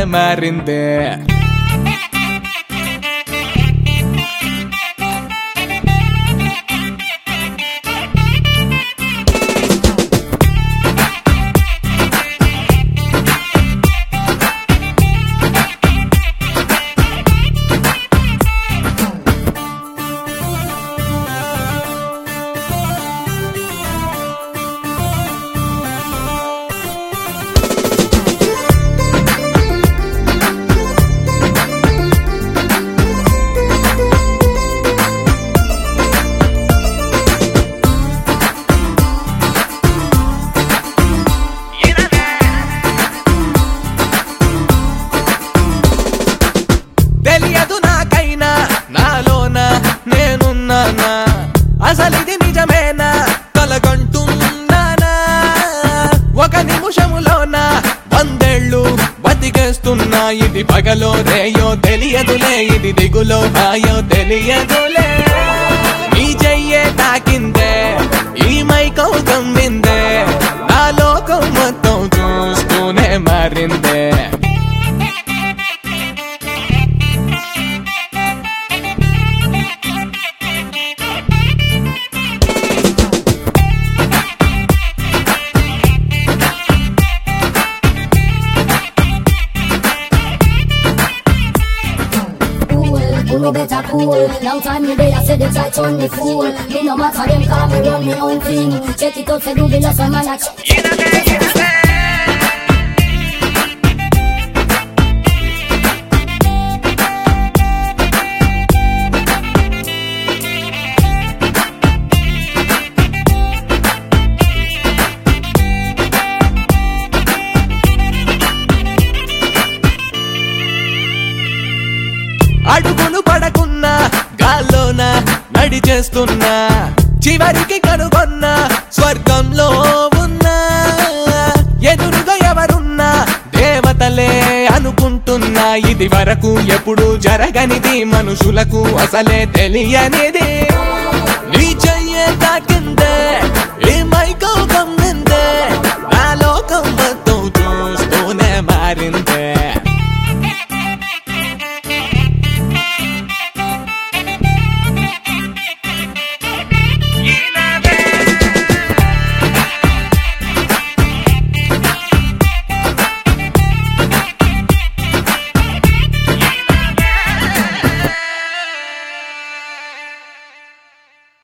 మారిందే తెలియదు నాకైనా నాలోన నేనున్నానా అసలిది నిజమేనా కలగంటున్నానా ఒక నిమిషములోన వందేళ్ళు బతికేస్తున్నా ఇది పగలో రేయో తెలియదులే ఇది దిగులో హాయో తెలియదులే నీ చెయ్యే తాకిందే ఈ మైకం గమ్మిందే నా లోకం మొత్తం చూస్తూనే మారిందే cool, who no better cool. Long time me there, I said they try turn me fool. Me no matter them, call me run me own thing. Check it out, say do the last one, man, I check. అడుగులు పడకున్నా గాల్లోన నడిచేస్తున్నా చివరికి కనుగొన్నా స్వర్గంలో ఉన్నా ఎదురుగా ఎవరున్నా దేవతలే అనుకుంటున్నా ఇది వరకు ఎప్పుడు జరగనిది మనుషులకు అసలే తెలియనిది నీ చెయ్యే తాకిందే